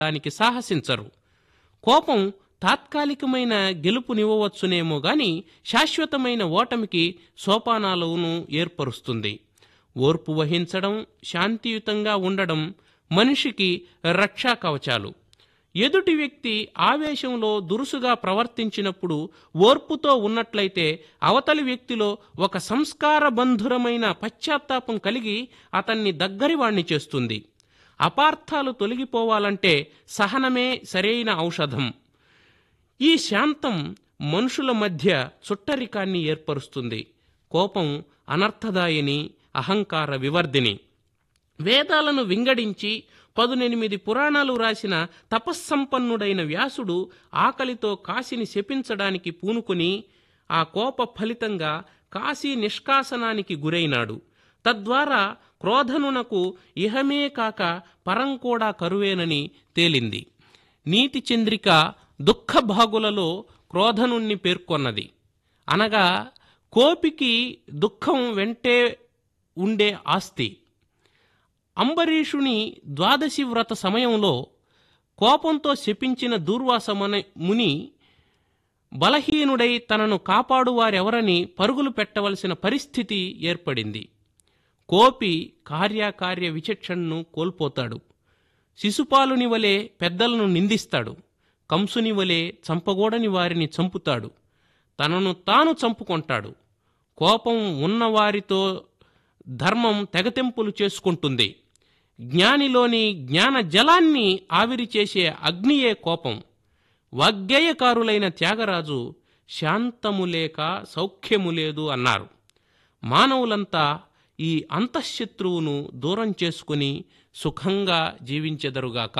దానికి సాహసించరు కోపం తాత్కాలికమైన గెలుపునివ్వవచ్చునేమో గాని శాశ్వతమైన ఓటమికి సోపానాలను ఏర్పరుస్తుంది ఓర్పు వహించడం శాంతియుతంగా ఉండడం మనిషికి రక్షా కవచాలు ఎదుటి వ్యక్తి ఆవేశంలో దురుసుగా ప్రవర్తించినప్పుడు ఓర్పుతో ఉన్నట్లయితే అవతలి వ్యక్తిలో ఒక సంస్కారబంధురమైన పశ్చాత్తాపం కలిగి అతన్ని దగ్గరివాణ్ణి చేస్తుంది అపార్థాలు తొలగిపోవాలంటే సహనమే సరైన ఔషధం ఈ శాంతం మనుషుల మధ్య చుట్టరికాన్ని ఏర్పరుస్తుంది కోపం అనర్థదాయిని అహంకార వివర్ధిని వేదాలను వింగడించి పదునెనిమిది పురాణాలు రాసిన తపస్సంపన్నుడైన వ్యాసుడు ఆకలితో కాశీని శపించడానికి పూనుకుని ఆ కోప ఫలితంగా కాశీ నిష్కాసనానికి గురైనాడు తద్వారా క్రోధనునకు ఇహమే కాక పరం కూడా కరువేనని తేలింది నీతి చంద్రిక దుఃఖభాగులలో క్రోధనుణ్ణి పేర్కొన్నది అనగా కోపికి దుఃఖం వెంటే ఉండే ఆస్తి అంబరీషుని ద్వాదశి వ్రత సమయంలో కోపంతో శపించిన దూర్వాసమన ముని బలహీనుడై తనను కాపాడువారెవరని పరుగులు పెట్టవలసిన పరిస్థితి ఏర్పడింది కోపి కార్యకార్య విచక్షణను కోల్పోతాడు శిశుపాలుని వలె పెద్దలను నిందిస్తాడు కంసుని వలె చంపగూడని వారిని చంపుతాడు తనను తాను చంపుకొంటాడు కోపం ఉన్నవారితో ధర్మం తెగతెంపులు చేసుకుంటుంది జ్ఞానిలోని జ్ఞాన జలాన్ని ఆవిరి చేసే అగ్నియే కోపం వాగ్గేయకారులైన త్యాగరాజు శాంతము లేక సౌఖ్యము లేదు అన్నారు మానవులంతా ఈ అంతఃశత్రువును దూరం చేసుకుని సుఖంగా జీవించెదరుగాక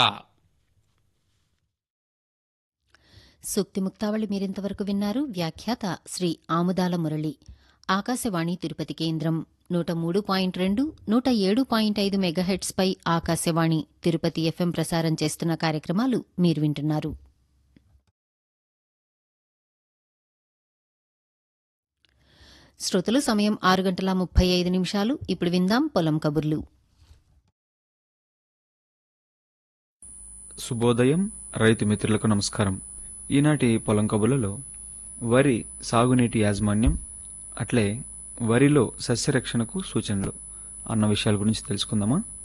సూక్తి ముక్తావళి మీరింతవరకు విన్నారు వ్యాఖ్యాత శ్రీ ఆముదాల మురళి ఆకాశవాణి తిరుపతి కేంద్రం నూట మూడు పాయింట్ రెండు నూట ఏడు పాయింట్ ఐదు మెగాహెట్స్పై ఆకాశవాణి తిరుపతి ఎఫ్ఎం ప్రసారం చేస్తున్న కార్యక్రమాలు మీరు వింటున్నారు శ్రోతలు సమయం ఆరు గంటల ముప్పై ఐదు నిమిషాలు ఇప్పుడు విందాం పొలం కబుర్లు శుభోదయం రైతు మిత్రులకు నమస్కారం ఈనాటి పొలం కబులలో వరి సాగునీటి యాజమాన్యం అట్లే వరిలో సస్యరక్షణకు సూచనలు అన్న విషయాల గురించి తెలుసుకుందామా